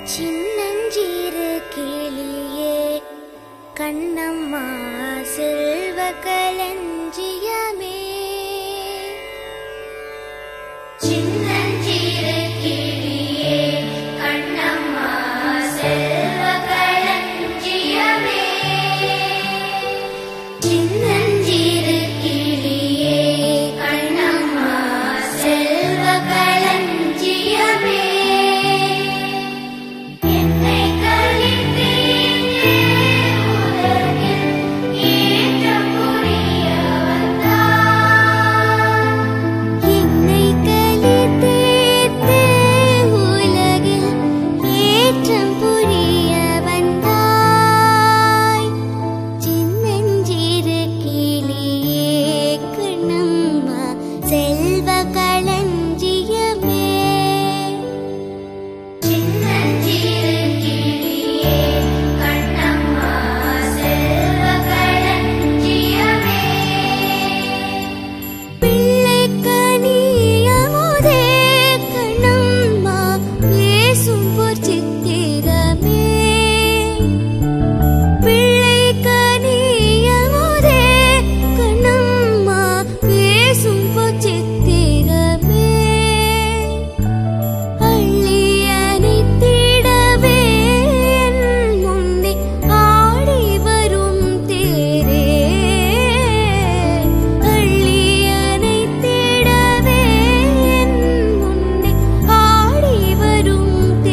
சின்னஞ்சிறு கிளியே கண்ணம்மா செல்வ களஞ்சியமே சின்னஞ்சிறு கிளியே கண்ணம்மா செல்வ களஞ்சியமே சின்னஞ்சிறு கிளியே கண்ணம்மா செல்வ களஞ்சியமே என்னை கலித்தீண்டே உலகில் ஏற்றம் புரிய வந்தாய். என்னை கலித்தீர்த்தே உலகில் ஏற்றம் புரிய வந்தாய். சின்னஞ்சிறு கிளியே கண்ணம்மா செல்வ களஞ்சியமே சின்னஞ்சிறு கிளியே கண்ணம்மா செல்வ களஞ்சியமே பிள்ளைக்கனியமுதே கண்ணம்மா பேசும் பொற்சித்திரமே பிள்ளைக்கனியமுதே கண்ணம்மா பேசும் பொற்சித்திரமே அள்ளி அணைத்திடவே என் முன்னே ஆடி வரும் தேரே அள்ளி அணைத்திடவே என் முன்னே ஆடி வரும்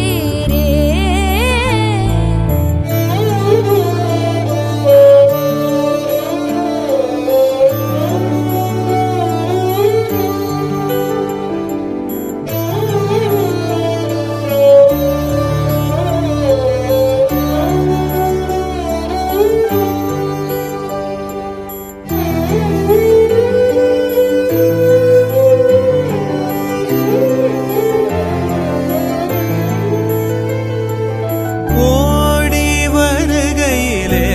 ஓடி வருகையிலே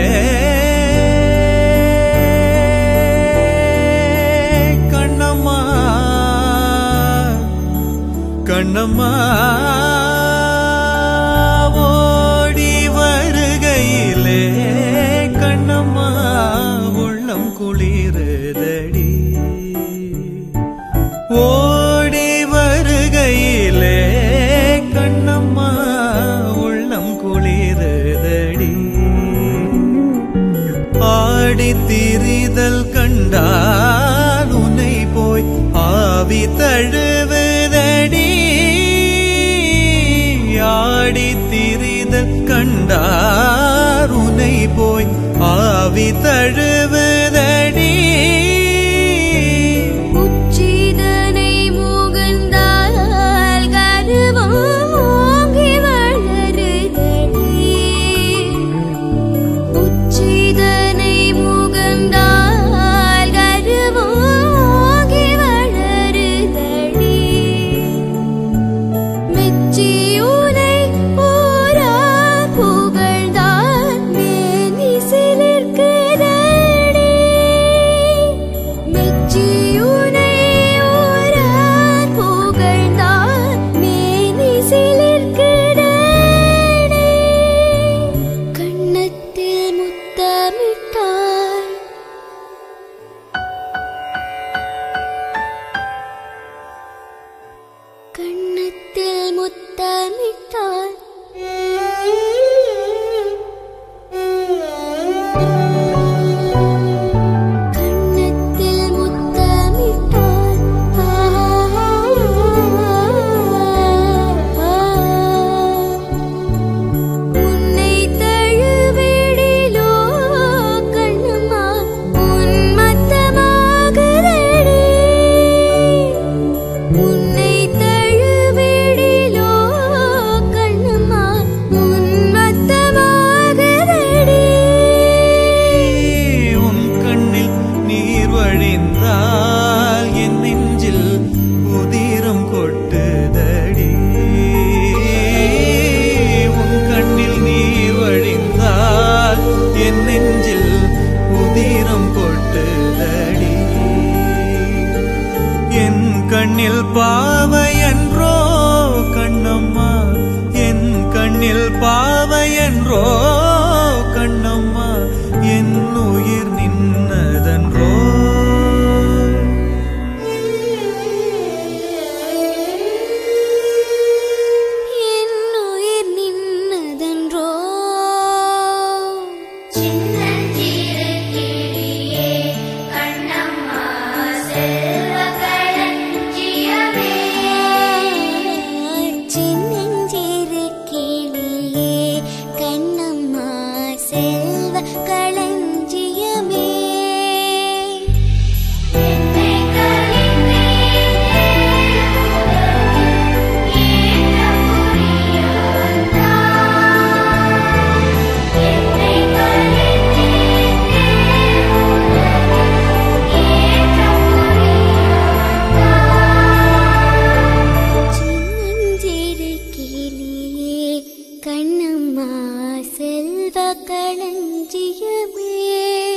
கண்ணம்மா கண்ணம்மா ஓடி வருகையிலே கண்ணம்மா உள்ளம் குளிருதடி ஓடி வருகையிலே கண்ணம்மா உள்ளம் குளிருதடி ஆடி திரிதல் கண்டால் உன்னை போய் ஆவி தழுவுதடி ஆடி திரிதல் கண்டார் உன்னை போய் ஆவி தழுவுதடி உச்சிதனை முகந்தால் கருவம் ஓங்கி வளருதடி உச்சிதனை முகந்தால் கருவம் ஓங்கி வளருதடி மெச்சியுனை ஊரா புகழ்ந்தால் மேனி சிலிர்க்குதடி நின்னதென்றோ கண்ணம்மா என் உயிர் நின்னதென்றோ என் உயிர் நின்னதென்றோ சின்னஞ்சிறு கிளியே கண்ணம்மா செல்வகளஞ்சியமே சின்னஞ்சிறு கிளியே கண்ணம்மா செல்வ களஞ்சியமே என்னை கலிந்தே ஏற்ற புரியாதா என்னை கலிந்தே ஏற்ற புரியாதா சின்னஞ்சிறு கிளியே கண்ணம்மா செல்வ களஞ்சியமே